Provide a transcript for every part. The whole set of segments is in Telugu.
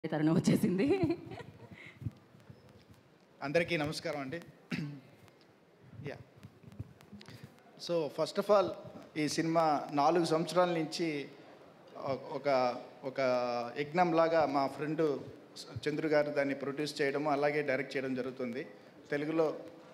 తరుణం వచ్చేసింది అందరికీ నమస్కారం అండి ya so first of all ఈ సినిమా నాలుగు సంవత్సరాల నుంచి ఒ- ఒక ఒక యజ్ఞంలాగా మా ఫ్రెండ్ చంద్రు గారు దాన్ని ప్రొడ్యూస్ చేయడము అలాగే డైరెక్ట్ చేయడం జరుగుతుంది తెలుగులో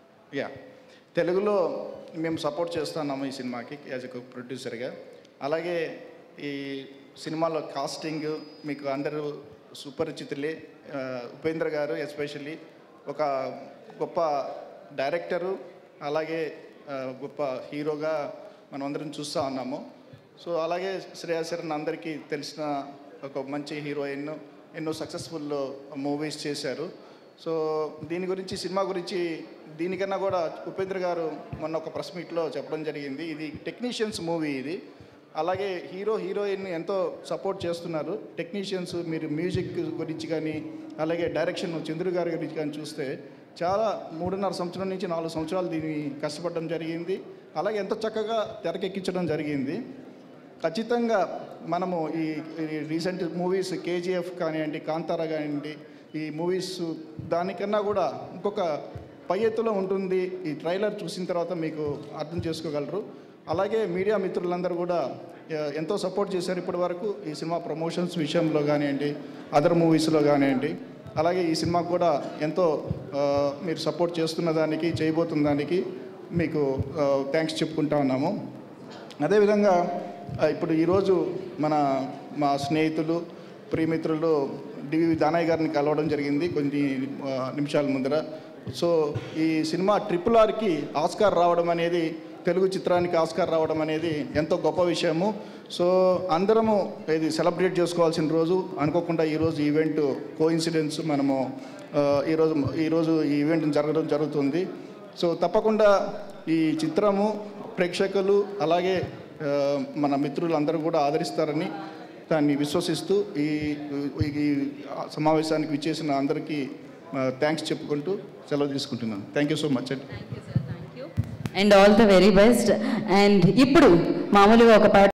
యా తెలుగులో మేము సపోర్ట్ చేస్తున్నాము ఈ సినిమాకి యాజ్ ఎ ప్రొడ్యూసర్గా అలాగే ఈ సినిమాలో కాస్టింగ్ మీకు అందరూ సుపరిచితులే ఆ, ఉపేంద్ర గారు ఎస్పెషల్లీ ఒక గొప్ప డైరెక్టరు అలాగే ఆ, గొప్ప హీరోగా మనం అందరం చూస్తూ ఉన్నాము సో అలాగే శ్రేయాశరణ్ అందరికీ తెలిసిన ఒక మంచి హీరోయిన్ ఎన్నో సక్సెస్ఫుల్ మూవీస్ చేశారు సో దీని గురించి సినిమా గురించి దీనికన్నా కూడా ఉపేంద్ర గారు మొన్న ఒక ప్రెస్ మీట్లో చెప్పడం జరిగింది ఇది టెక్నీషియన్స్ మూవీ ఇది అలాగే హీరో హీరోయిన్ ఎంతో సపోర్ట్ చేస్తున్నారు టెక్నీషియన్స్ మీరు మ్యూజిక్ గురించి కానీ అలాగే డైరెక్షన్ చంద్రు గారి గురించి కానీ చూస్తే చాలా మూడున్నర సంవత్సరం నుంచి నాలుగు సంవత్సరాలు దీన్ని కష్టపడడం జరిగింది అలాగే ఎంతో చక్కగా తెరకెక్కించడం జరిగింది ఖచ్చితంగా మనము ఈ ఈ రీసెంట్ మూవీస్ కేజీఎఫ్ కానివ్వండి కాంతారా కానివ్వండి ఈ మూవీస్ దానికన్నా కూడా ఇంకొక పై ఎత్తులో ఉంటుంది ఈ ట్రైలర్ చూసిన తర్వాత మీకు అర్థం చేసుకోగలరు అలాగే మీడియా మిత్రులందరూ కూడా ఆ, ఎంతో సపోర్ట్ చేశారు ఇప్పటి వరకు ఈ సినిమా ప్రమోషన్స్ విషయంలో కానివ్వండి అదర్ మూవీస్లో కానివ్వండి అలాగే ఈ సినిమాకు కూడా ఎంతో ఆ, మీరు సపోర్ట్ చేస్తున్న దానికి చేయబోతున్న దానికి మీకు థ్యాంక్స్ చెప్పుకుంటా ఉన్నాము అదేవిధంగా ఆ, ఇప్పుడు ఈరోజు మన మా స్నేహితులు ప్రియమిత్రులు డివి దానయ్య గారిని కలవడం జరిగింది కొన్ని ఆ, నిమిషాల ముందర సో ఈ సినిమా ట్రిపుల్ ఆర్కి ఆస్కార్ రావడం అనేది తెలుగు చిత్రానికి ఆస్కార్ రావడం అనేది ఎంతో గొప్ప విషయము సో అందరము ఇది సెలబ్రేట్ చేసుకోవాల్సిన రోజు అనుకోకుండా ఈరోజు ఈవెంట్ కోఇన్సిడెన్స్ మనము ఆ, ఈరోజు ఈరోజు ఈ ఈవెంట్ జరగడం జరుగుతుంది సో తప్పకుండా ఈ చిత్రము ప్రేక్షకులు అలాగే ఆ, మన మిత్రులందరూ కూడా ఆదరిస్తారని దాన్ని విశ్వసిస్తూ ఈ ఈ- ఈ సమావేశానికి విచ్చేసిన అందరికీ థ్యాంక్స్ చెప్పుకుంటూ సెలవు తీసుకుంటున్నాను థ్యాంక్ యూ సో మచ్ అండి and all the very best and ఇప్పుడు మామూలుగా ఒక పాట